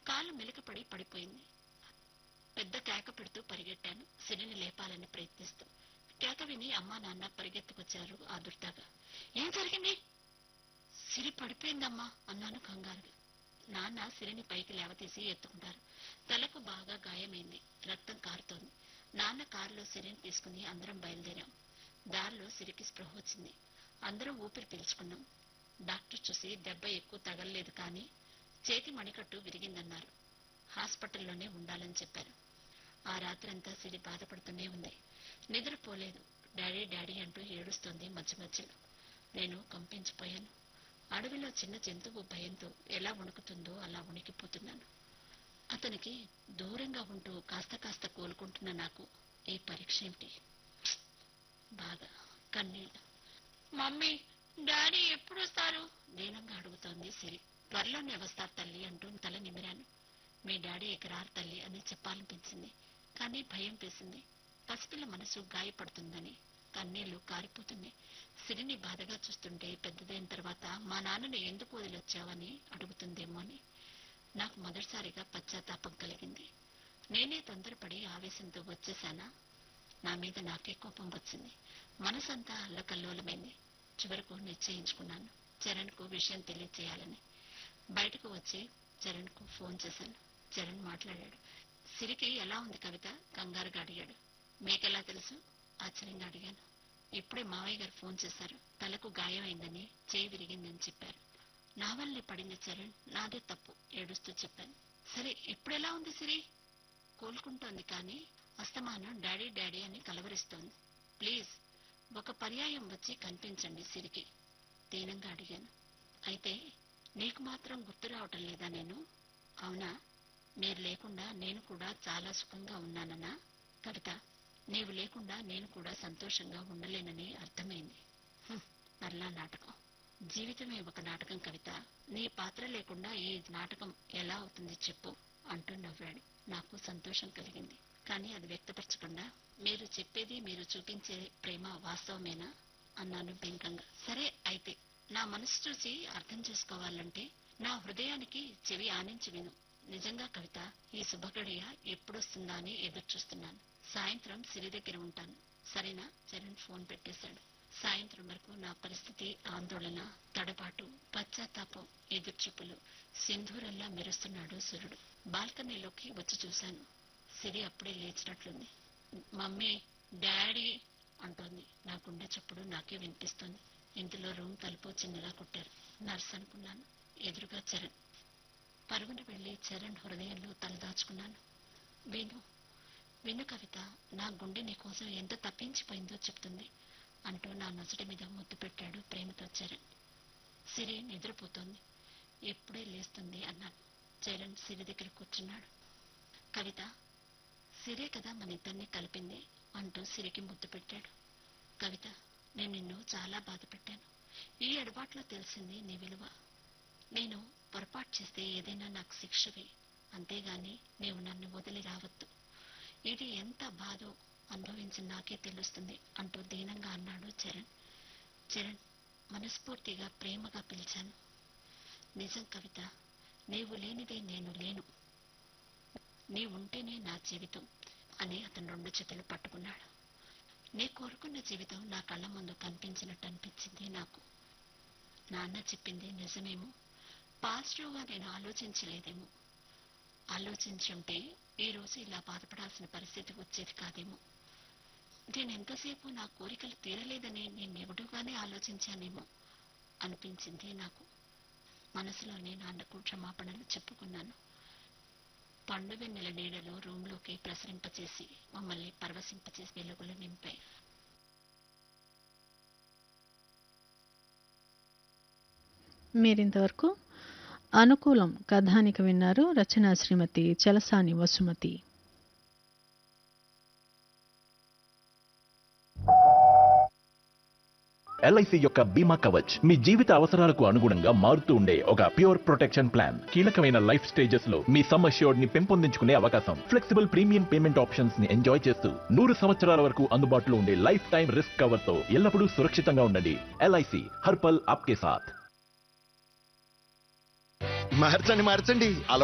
కాలు మెలికపడి పడిపోయింది పెద్ద కేక పెడుతూ పరిగెట్టాను సిరిని లేపాలని ప్రయత్నిస్తూ కేక విని అమ్మా నాన్న పరిగెత్తుకొచ్చారు ఆదుర్దాగా ఏం జరిగింది సిరి పడిపోయిందమ్మా అన్నాను కంగారుగా నాన్న సిరిని పైకి లేవతీసి ఎత్తుకుంటారు తలకు బాగా గాయమైంది రక్తం కారుతోంది నాన్న కారులో సిరిని తీసుకుని అందరం బయలుదేరాం దారిలో సిరికి స్పృహ వచ్చింది అందరం ఊపిరి పీల్చుకున్నాం డాక్టర్ చూసి దెబ్బ ఎక్కువ తగలలేదు కానీ చేతి మణికట్టు విరిగిందన్నారు హాస్పిటల్లోనే ఉండాలని చెప్పారు ఆ రాత్రంతా సిరి బాధపడుతూనే ఉంది నిద్రపోలేదు డాడీ డాడీ అంటూ ఏడుస్తోంది మధ్య మధ్యలో నేను కంపించిపోయాను అడవిలో చిన్న జంతువు భయంతో ఎలా వణుకుతుందో అలా వణికిపోతున్నాను అతనికి దూరంగా ఉంటూ కాస్త కాస్త కోలుకుంటున్న నాకు ఈ పరీక్ష ఏమిటి బాగా కన్నీళ్ళు మమ్మీ డాడీ ఎప్పుడు వస్తారు దీనంగా అడుగుతోంది సిరి త్వరలోనే వస్తారు తల్లి అంటూ తల నిమిరాను మీ డాడీ ఇక రారు తల్లి అని చెప్పాలనిపించింది కానీ భయం వేసింది పసిపిల్ల మనసు గాయపడుతుందని కన్నీళ్లు కారిపోతుంది సిరిని బాధగా చూస్తుంటే పెద్దదైన తర్వాత మా నాన్నని ఎందుకు వదిలొచ్చావని అడుగుతుందేమో అని నాకు మొదటిసారిగా పశ్చాత్తాపం కలిగింది నేనే తొందరపడి ఆవేశంతో వచ్చేశానా నా మీద నాకే కోపం వచ్చింది మనసంతా అల్లకల్లోలమైంది చివరకు నిశ్చయించుకున్నాను చరణ్ కు విషయం తెలియచేయాలని బయటకు వచ్చి చరణ్ కు ఫోన్ చేశాను చరణ్ మాట్లాడాడు సిరికి ఎలా ఉంది కవిత కంగారుగా అడిగాడు మీకెలా తెలుసు ఆశ్చర్యంగా అడిగాను ఇప్పుడే మావయ్య గారు ఫోన్ చేశారు తలకు గాయమైందని చేయి విరిగిందని చెప్పారు నా వల్లే పడింది చరణ్ నాదే తప్పు ఏడుస్తూ చెప్పాను సరే ఇప్పుడెలా ఉంది సిరి కోలుకుంటోంది కానీ అస్తమానం డాడీ డాడీ అని కలవరిస్తోంది ప్లీజ్ ఒక పర్యాయం వచ్చి కనిపించండి సిరికి దీనంగా అడిగాను అయితే నీకు మాత్రం గుర్తు రావటం లేదా నేను అవునా మీరు లేకుండా నేను కూడా చాలా సుఖంగా ఉన్నానన్నా కవిత నీవు లేకుండా నేను కూడా సంతోషంగా ఉండలేనని అర్థమైంది హ్మ్, మరలా నాటకం జీవితమే ఒక నాటకం కవిత నీ పాత్ర లేకుండా ఈ నాటకం ఎలా అవుతుంది చెప్పు అంటూ నవ్వాడు నాకు సంతోషం కలిగింది కానీ అది వ్యక్తపరచకుండా మీరు చెప్పేది మీరు చూపించే ప్రేమ వాస్తవమేనా అన్నాను బెంకంగా సరే అయితే నా మనసు చూసి అర్థం చేసుకోవాలంటే నా హృదయానికి చెవి ఆనించి విను నిజంగా కవిత ఈ శుభగడియ ఎప్పుడొస్తుందా అని ఎదురు చూస్తున్నాను సాయంత్రం సిరి దగ్గర ఉంటాను సరేనా చరణ్ ఫోన్ పెట్టేశాడు సాయంత్రం వరకు నా పరిస్థితి ఆందోళన తడబాటు పశ్చాత్తాపం ఎదుర్చూపులు సింధూరంలా మెరుస్తున్నాడు సూర్యుడు బాల్కనీలోకి వచ్చి చూశాను సిరి అప్పుడే లేచినట్లుంది మమ్మీ డాడీ అంటోంది నా గుండె చప్పుడు నాకే వినిపిస్తుంది ఇంటిలో రూమ్ తలుపు చిన్నగా కొట్టారు నర్స్ అనుకున్నాను ఎదురుగా చరణ్ పరుగున వెళ్లి చరణ్ హృదయంలో తలదాచుకున్నాను విను విను కవిత నా గుండె నీ కోసం ఎంత తప్పించిపోయిందో చెప్తుంది అంటూ నా నొసటి మీద ముద్దు పెట్టాడు ప్రేమతో చరణ్ సిరి నిద్రపోతోంది ఎప్పుడే లేస్తుంది అన్నాను చరణ్ సిరి దగ్గర కూర్చున్నాడు కవిత సిరే కదా మన ఇద్దరిని కలిపింది అంటూ సిరికి ముద్దు పెట్టాడు కవిత నేను నిన్ను చాలా బాధ పెట్టాను ఈ ఎడబాట్లో తెలిసింది నీ విలువ నేను పొరపాటు చేస్తే ఏదైనా నాకు శిక్షవి అంతేగాని నీవు నన్ను వదిలి రావద్దు ఇది ఎంత బాధో అనుభవించి నాకే తెలుస్తుంది అంటూ దీనంగా అన్నాడు చరణ్ చరణ్ మనస్ఫూర్తిగా ప్రేమగా పిలిచాను నిజం కవిత నీవు లేనిదే నేను లేను నీ ఉంటేనే నా జీవితం అని అతను రెండు చేతులు పట్టుకున్నాడు నీ కోరుకున్న జీవితం నా కళ్ళ ముందు కనిపించినట్టు అనిపించింది నాకు నాన్న చెప్పింది నిజమేమో పాజిటివ్గా నేను ఆలోచించలేదేమో ఆలోచించి ఉంటే ఈ రోజు ఇలా బాధపడాల్సిన పరిస్థితి వచ్చేది కాదేమో నేను ఎంతసేపు నా కోరికలు తీరలేదని నేను నెగటివ్గానే ఆలోచించానేమో అనిపించింది నాకు మనసులోనే నాన్నకు క్షమాపణలు చెప్పుకున్నాను పండుగ నెల నీడలో రూమ్లోకి ప్రసరింపచేసి మమ్మల్ని పరవశింపచేసి వెలుగులు నింపాయి మీరింతవరకు అనుకూలం కథానిక విన్నారు రచన శ్రీమతి చలసాని వసుమతి ఎల్ఐసి యొక్క బీమా కవచ్ మీ జీవిత అవసరాలకు అనుగుణంగా మారుతూ ఉండే ఒక ప్యూర్ ప్రొటెక్షన్ ప్లాన్ కీలకమైన లైఫ్ స్టేజెస్ లో మీ సమ్ అష్యూర్డ్ ని పెంపొందించుకునే అవకాశం ఫ్లెక్సిబుల్ ప్రీమియం పేమెంట్ ఆప్షన్స్ ని ఎంజాయ్ చేస్తూ నూరు సంవత్సరాల వరకు అందుబాటులో ఉండే లైఫ్ టైం రిస్క్ కవర్ తో ఎల్లప్పుడూ సురక్షితంగా ఉండండి ఎల్ఐసి హర్పల్ ఆప్కే సాథ్ మార్చండి మార్చండి అలా